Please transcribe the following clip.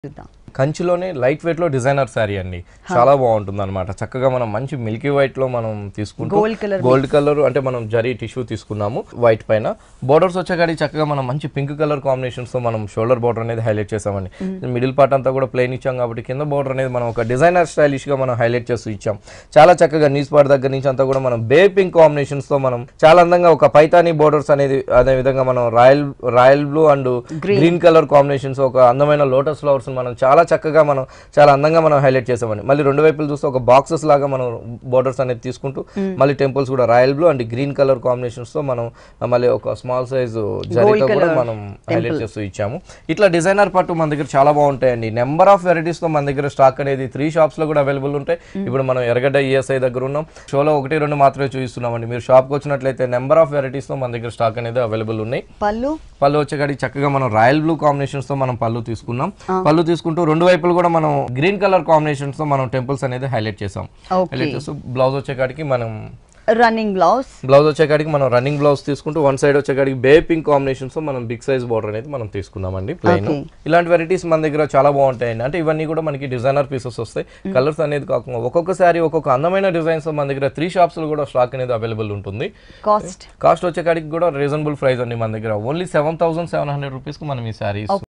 చూద్దాం కంచిలోనే light weight లో డిజైనర్ శారీ అండి చాలా బాగుంటుంది అనమాట చక్కగా మనం మంచి మిల్కీ వైట్ లో మనం తీసుకుంటూ Gold colour గోల్డ్ కలర్ అంటే మనం జరీ టిష్యూ తీసుకున్నాము వైట్ పైన బోర్డర్స్ వచ్చేకాడి చక్కగా మనం మంచి పింక్ కలర్ కాంబినేషన్స్ తో మనం షోల్డర్ బోర్డర్ అనేది హైలైట్ చేసామండి మిడిల్ పార్ట్ అంతా కూడా ప్లెయిన్ ఇచ్చాం కాబట్టి కింద బోర్డర్ అనేది మనం ఒక డిజైనర్ స్టైలిష్ గా మనం హైలైట్ చేస్తూ ఇచ్చాం చాలా చక్కగా నీస్ పార్ట్ దగ్గర నుంచి అంతా కూడా మనం బే పింక్ కాంబినేషన్స్ తో మనం చాలా అందంగా ఒక పైతానీ బోర్డర్స్ అనేది అదే విధంగా మనం royal royal blue and green colour combinations ఒక అందమైన లోటస్ ఫ్లవర్స్ మనం చాలా చక్కగా మనం చాలా అందంగా మనం హైలైట్ చేసామండి మళ్ళీ రెండు వైపులు చూస్తే ఒక బాక్సెస్ లాగా మనం బోర్డర్స్ అనేది తీసుకుంటూ మళ్ళీ టెంపుల్స్ కూడా royal blue and green colour combinations తో మనం మళ్ళీ ఒక స్మాల్ సైజ్ జరీతో కూడా మనం హైలైట్ చేస్తూ ఇచ్చాము ఇట్లా డిజైనర్ పట్టు మన దగ్గర చాలా బాగుంటాయండి నెంబర్ ఆఫ్ వెరైటీస్ తో మన దగ్గర స్టాక్ అనేది త్రీ షాప్స్ లో కూడా అవైలబుల్ ఉంటాయి ఇప్పుడు మనం ఎర్రగడ్డ ఈఎస్ఐ దగ్గర ఉన్నాం షోలో ఒకటి రెండు మాత్రమే చూపిస్తున్నామండి మీరు షాప్కి వచ్చినట్లయితే నెంబర్ ఆఫ్ వెరైటీస్ తో మన దగ్గర స్టాక్ అనేది అవైలబుల్ ఉన్నాయి పళ్ళు పళ్ళు వచ్చేకాడికి చక్కగా మనం రాయల్ బ్లూ కాంబినేషన్స్ తో మనం పళ్ళు తీసుకున్నాం పళ్ళు తీసుకుంటూ రెండు వైపులు కూడా మనం గ్రీన్ కలర్ కాంబినేషన్స్ తో మనం టెంపుల్స్ అనేది హైలైట్ చేసాం ఓకే హైలైట్ చేస్తూ బ్లౌజ్ వచ్చేకాడికి మనం రన్నింగ్ బ్లౌజ్ బ్లౌజ్ వచ్చేకాడికి మనం రన్నింగ్ బ్లౌజ్ తీసుకుంటూ వన్ సైడ్ వచ్చేకాడికి బే పింక్ కాంబినేషన్స్ తో మనం బిగ్ సైజ్ బార్డర్ అనేది మనం తీసుకున్నామండి ప్లెయిన్ Okay. ఇలాంటి వెరైటీస్ మన దగ్గర చాలా బాగుంటాయండి అంటే ఇవన్నీ కూడా మనకి డిజైనర్ పీసెస్ వస్తాయి కలర్స్ అనేది కాకుండా ఒక్కొక్క సారీ ఒక్కొక్క అందమైన డిజైన్స్ మన దగ్గర త్రీ షాప్స్ లో కూడా స్టాక్ అనేది అవైలబుల్ ఉంటుంది కాస్ట్ కాస్ట్ వచ్చేకాడికి కూడా రీజనబుల్ ప్రైస్ అండి మన దగ్గర only seven thousand seven hundred రూపీస్కి మనం ఈ శారీస్